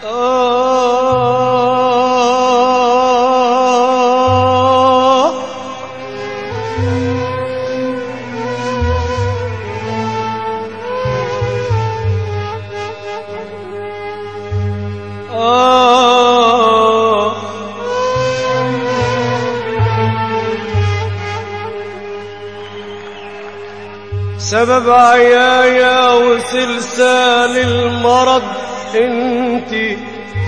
آه آه سبب عيايا وسلسال المرض انتي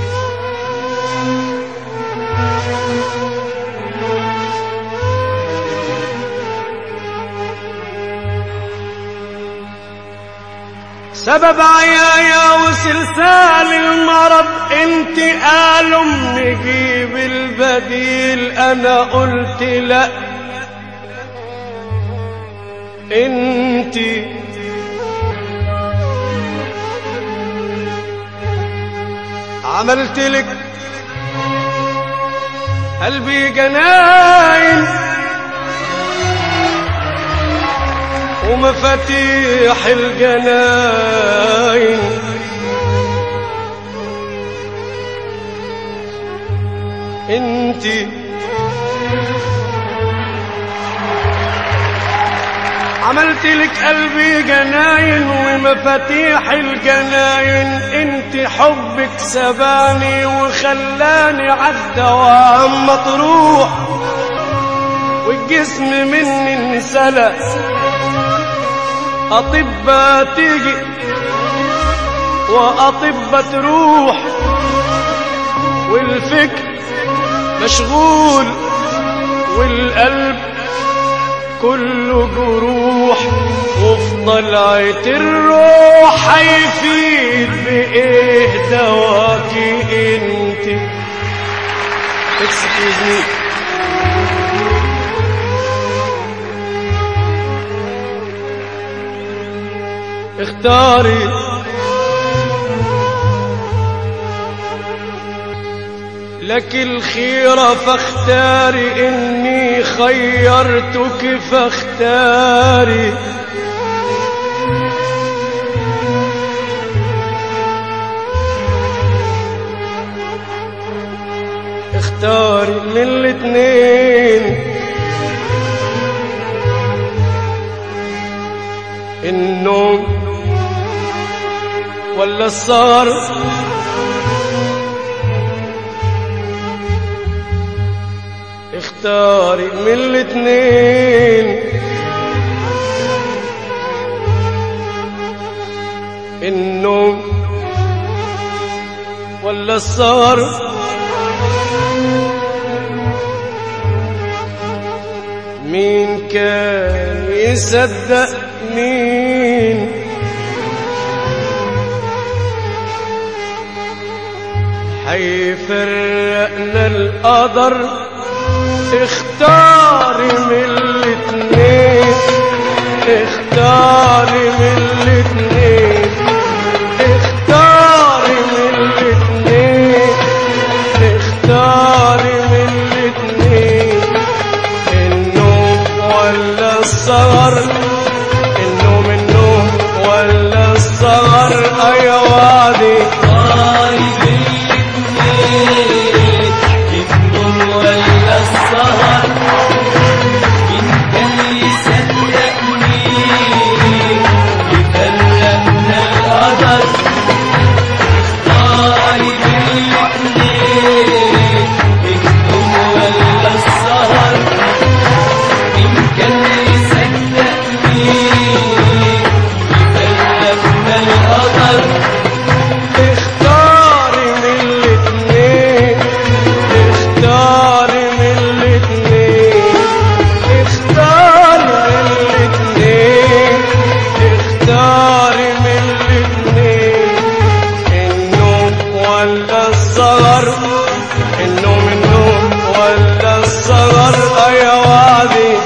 سبب عيايا وسلسال المرض انت قالوا نجيب البديل انا قلت لا انت عملت لك قلبي جناين ومفاتيح الجناين انتي عملت لك قلبي جناين ومفاتيح الجناين انت حبك سباني وخلاني عالدوام مطروح والجسم مني انسلق أطباء تيجي وأطباء تروح والفكر مشغول والقلب كله جروح وفي طلعة الروح هيفيد بإيه دواكي انت Excuse me. اختاري لك الخيرة فاختاري إني خيرتك فاختاري اختاري من الاتنين النوم ولا السهر اختاري من الاتنين النوم ولا السهر مين كان يصدق مين حيفرقنا القدر اختاري من الاتنين اختاري من الاتنين اختاري من الاتنين اختاري من الاتنين النوم ولا السهر النوم النوم ولا السهر اي وادي اختاري من الاتنين اختاري من الاتنين اختاري من الاتنين اختاري من الاتنين النوم ولا السهر النوم النوم ولا السهر يا وادي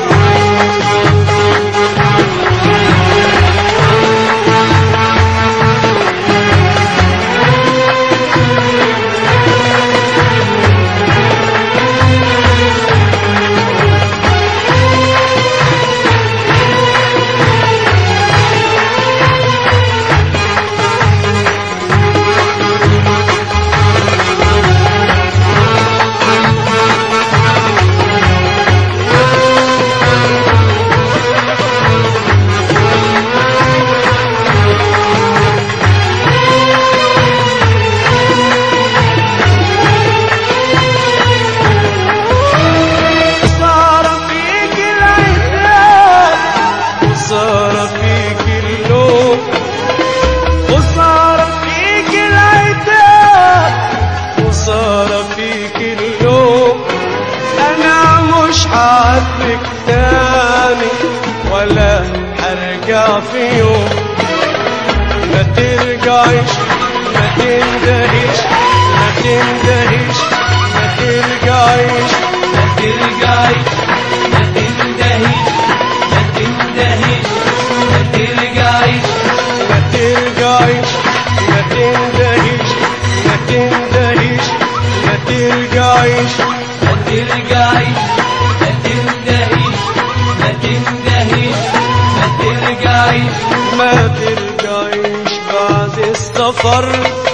ترجعيش ما تندهيش ما تندهيش ما ترجعيش ما ترجعيش ما تندهيش ما تندهيش ما ترجعيش ما ترجعيش ما تندهيش ما تندهيش ما ترجعيش ما ترجعيش ما تندهيش ما تندهيش ما ترجعيش ما ترجعيش بعد السفر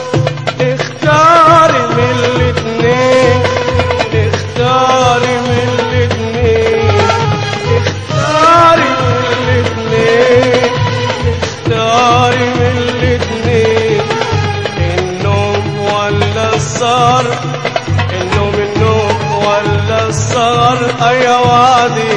اختاري من الاتنين اختاري من الاتنين اختاري من الاتنين اختاري من الاتنين النوم ولا السهر النوم النوم ولا السهر اي وعدي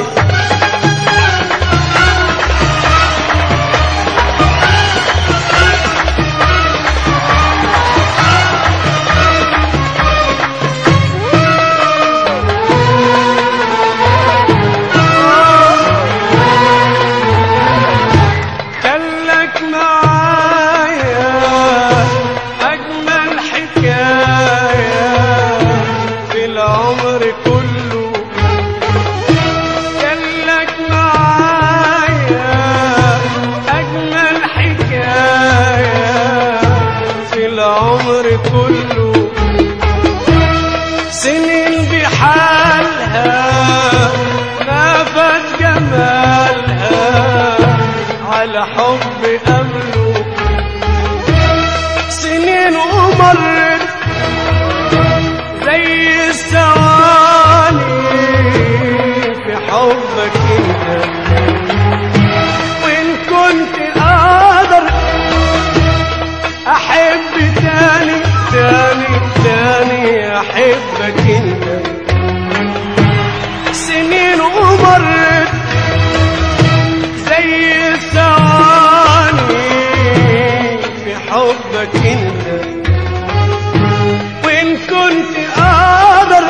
خلك معايا أجمل حكاية في العمر كله خلك معايا أجمل حكاية في العمر كله سنين بحالها ما فات جمالها على حب قبله سنين ومرت زي الثواني في حبك انت وان كنت اقدر احب تاني تاني تاني احبك انت سنين ومرت زي الثواني في حبك انت وان كنت اقدر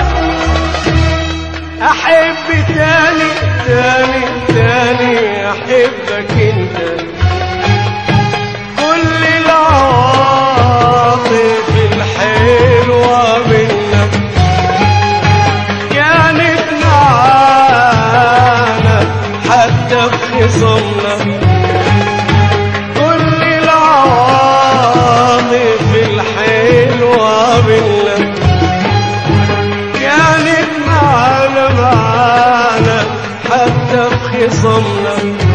احب تاني تاني تاني احبك انت كل العواطف الحلوة منك كانت معانا حتى في خصمنا كل العواطف الحلوة منك كانت معانا معانا حتى في خصمنا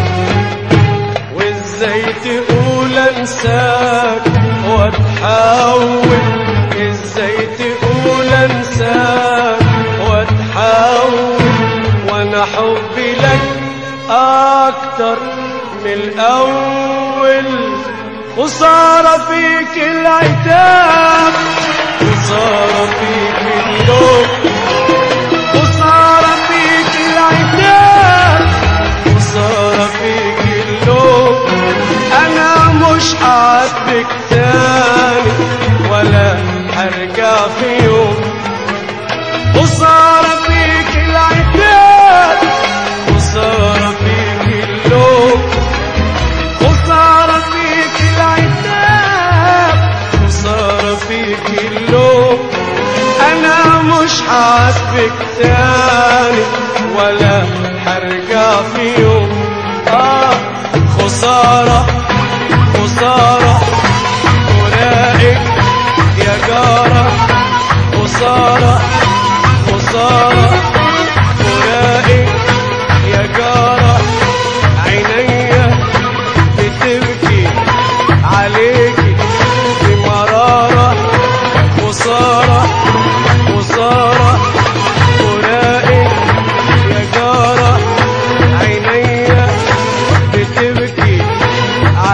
وازاي تقول انساك واتحول ازاي تقول انساك واتحول وانا حبي لك اكتر من الاول خسارة فيك العتاب خسارة فيك اللوم خسارة فيك العتاب خسارة فيك اللوم أنا مش هعاتبك تاني ولا هرجع في يوم خسارة فيك العتاب خسارة فيك اللوم خسارة فيك العتاب خسارة فيك اللوم أنا مش هعاتبك تاني ولا هرجع في يوم آه خسارة خسارة فراقك يا جارة خسارة خسارة فراقك يا جارة عينيا بتبكي عليكي بمرارة خسارة خسارة فراقك يا جارة عينيا بتبكي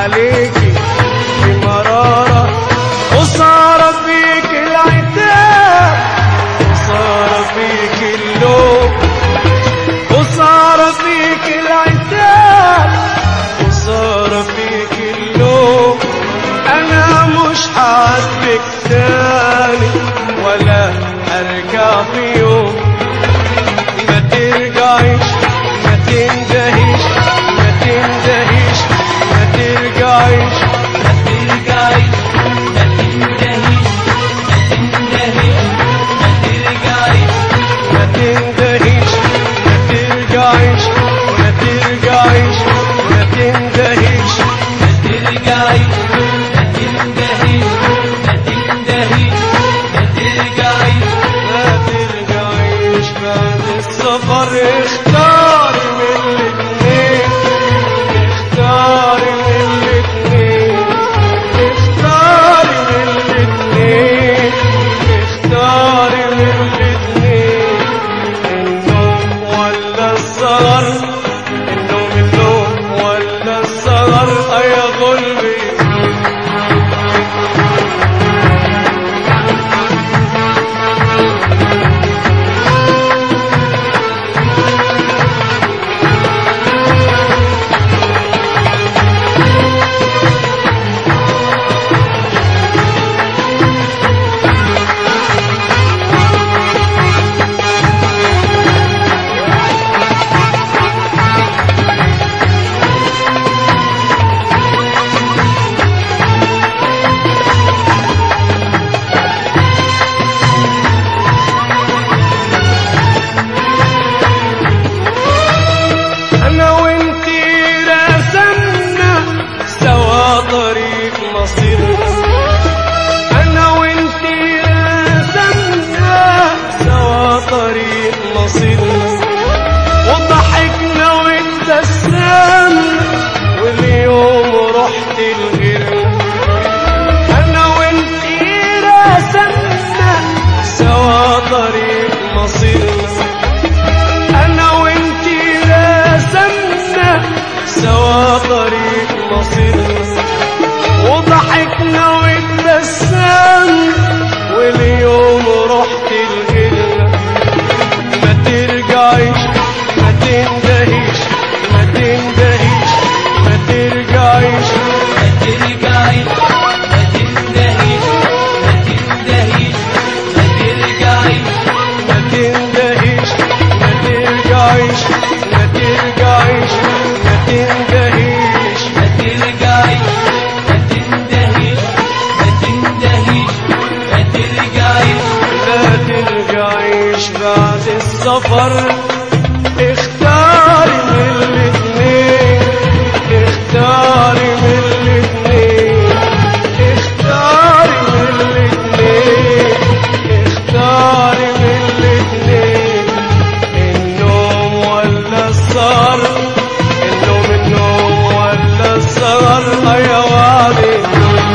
مصيرنا وضحكنا واتبسمنا واليوم رحت الهنا ما ترجعيش ما تندهيش ما تندهيش ما ترجعيش ما ترجعيش ما تندهيش ما تندهيش ما ترجعيش ما تندهيش ما ترجعيش ما ترجعيش ما تندهيش ما ترجعيش ما تندهيش ما تندهيش ما ترجعيش لا ترجعيش بعد السفر اختاري من الاتنين اختاري من الاتنين اختاري من الاتنين اختاري من الاتنين النوم ولا السهر النوم النوم ولا السهر يا وعدي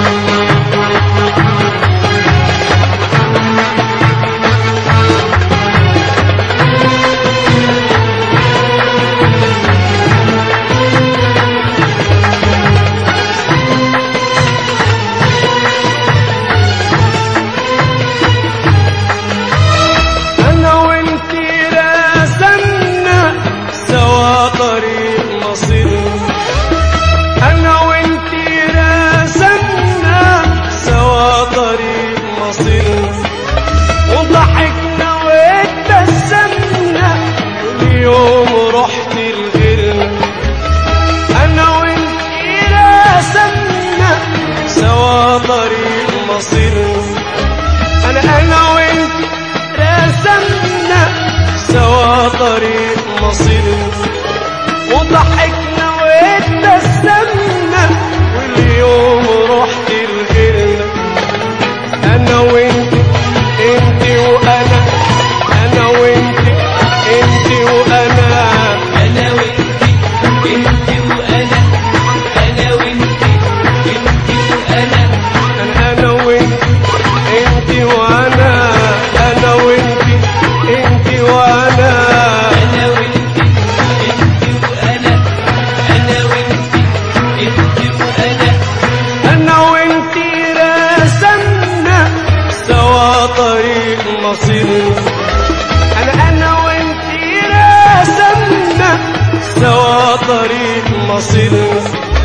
انا وانتي رسمنا سوا طريق مصيرنا انا وانتي رسمنا سوا طريق مصيرنا وضحكنا واتبسمنا واليوم رحت لغيرنا انا وانتي رسمنا سوا طريق مصيرنا انا انا وانت رسمنا سوا طريق مصيرنا وضحكنا واتبسمنا واليوم رحت لغيرنا انا وانت انت وانا انا وانت انت وانا انا وانتي انت وانا انا وانتي انت وانا انا انا وانت انت وانا انا وانت انت وانا انا وانتي انت وانا انا وانتي انت وانا انا وانتي رسمنا سوا طريق مصيرنا انا انا وانتي رسمنا سوا طريق مصيرنا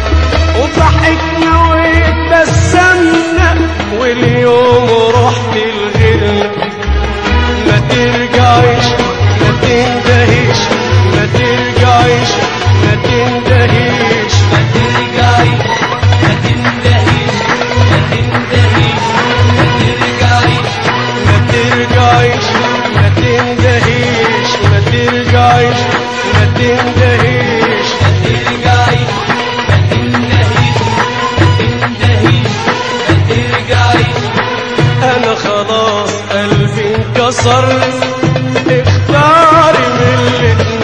وضحكنا واتبسمنا واليوم رحت لغيرنا ما ترجعيش ما تندهيش ما ترجعيش ما تندهيش ما ترجعيش ما تندهيش ما تندهيش ما ترجعيش ما ترجعيش ما تندهيش ما ترجعيش ما تندهيش ما ترجعيش ما تندهيش ما تندهيش ما ترجعيش انا خلاص قلبي انكسر اختاري من الاتنين